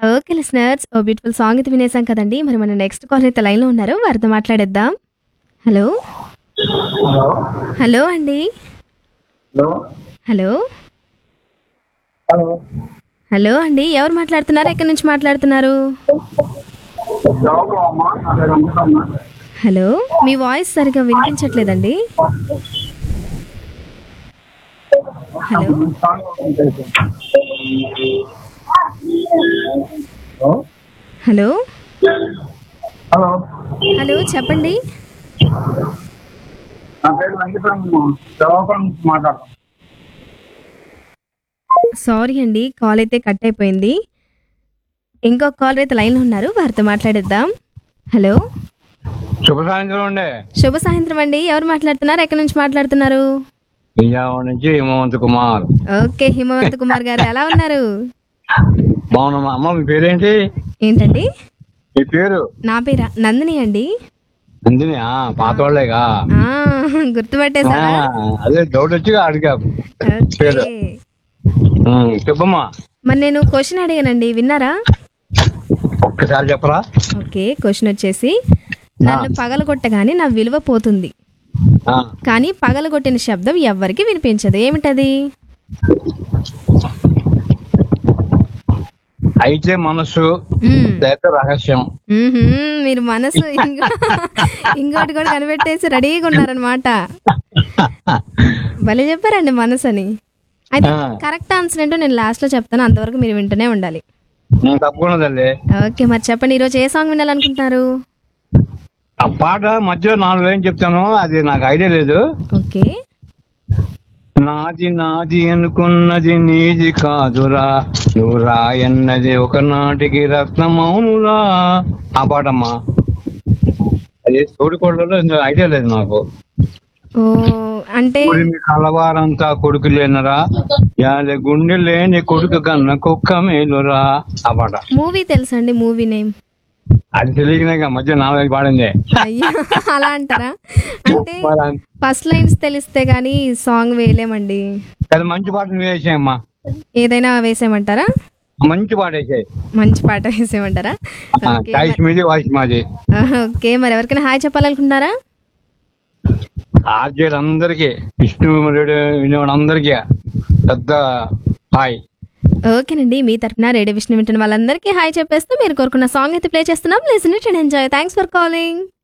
Okay listeners ఓ beautiful song అయితే వినేసాం కదండి మరి మన నెక్స్ట్ కాల్ అయితే లైన్లో ఉన్నారు వారితో మాట్లాడేద్దాం హలో హలో హలో అండి హలో హలో హలో హలో అండి ఎవరు మాట్లాడుతున్నారు ఎక్కడి నుంచి మాట్లాడుతున్నారు జాబ్ అమ్మా నా పేరు అమ్ముతమ్మ హలో మీ వాయిస్ సరిగా వినిపించట్లేదండి hello hello hello hello hello చెప్పండి నా పేరు వెంకటరమ్మ జవాబం మాట్లాడతాం సారీ అండి కాల్ అయితే కట్ అయిపోయింది ఇంకొక కాల్ అయితే లైన్లో ఉన్నారు వారితో మాట్లాడేద్దాం హలో శుభ సాయంత్రం అండి శుభ సాయంత్రం అండి ఎవరు మాట్లాడుతున్నారు ఎక్కడి నుంచి మాట్లాడుతున్నారు విజయవాడ నుంచి హిమవంత్ కుమార్ ఓకే హిమవంత్ కుమార్ గారు ఎలా ఉన్నారు బాగున్నామా అమ్మ మీ పేరేంటి ఏంటండి మీ పేరు నా పేరా నందిని అండి నందిని ఆ, పాత వాళ్ళేగా ఆ, గుర్తుపట్టేశారా అదే డౌట్ వచ్చి అడిగా పేరు. ఓకే ఉమ్, చెప్పమ్మా మరి నేను క్వశ్చన్ అడిగానండి విన్నారా ఒక్కసారి చెప్పరా ఓకే క్వశ్చన్ వచ్చేసి నన్ను పగలగొట్టగానే నా విలువ పోతుంది ఆ, కానీ పగలగొట్టిన శబ్దం ఎవ్వరికి వినిపించదు ఏమిటది అయితే మనసు మ్మ్. లేక రహస్యం మ్మ్హ్మ్. మీరు మనసు ఇంకో ఇంకోటి కూడా కనిపెట్టేసి రెడీగా ఉన్నారనమాట భలే చెప్పారండి మనసు అని అయితే ఆ. కరెక్ట్ ఆన్సర్ ఏంటో నేను లాస్ట్ లో చెప్తాను అంతవరకు మీరు వింటూనే ఉండాలి ఉమ్, తప్పకుండా తల్లి ఓకే మరి చెప్పండి ఈరోజు ఏ సాంగ్ వినాలనుకుంటున్నారు ఆ పాట మధ్యలో నాలుగు ఏం చెప్తాను అది నాకు ఐడియా లేదు ఓకే నాది నాది అనుకున్నది నీది కాదురా నువ్వు రాయన్నది ఒకనాటికి రత్నమౌనురా ఆ పాటమ్మా అది తోడికోడలో ఐడియా లేదు నాకు ఓ అంటే ఊరిని కలవారంతా కొడుకు లేనరా యాద గుండె లేని కొడుకు కన్న కుక్క మేలురా ఆ పాట మూవీ తెలుసండి మూవీ నేమ్ అది తెలియకనే మధ్య నాలుగు పాడింది అయ్యో అలా అంటారా అంటే మరి అన్- ఫస్ట్ లైన్స్ తెలిస్తే గానీ సాంగ్ వేయలేమండి అది మంచి పాట వేసాయమ్మా ఏదైనా వేసేయమంటారా మంచి పాట వేసాయి మంచి పాట వేసేయమంటారా ఓకే చాయిస్ మీది వాయిస్ మాది ఆహా, ఓకే మరి ఎవరికైనా హాయ్ చెప్పాలనుకుంటున్నారా ఆర్జేలు అందరికీ విష్ణు రేడియో వినేవాడు అందరికీ పెద్ద హాయ్ ఓకేనండి మీ తరపున రేడియో విష్ణు వింటున్న వాళ్ళందరికీ హాయ్ చెప్పేస్తూ మీరు కోరుకున్న సాంగ్ అయితే ప్లే చేస్తున్నాం listen it and enjoy thanks for calling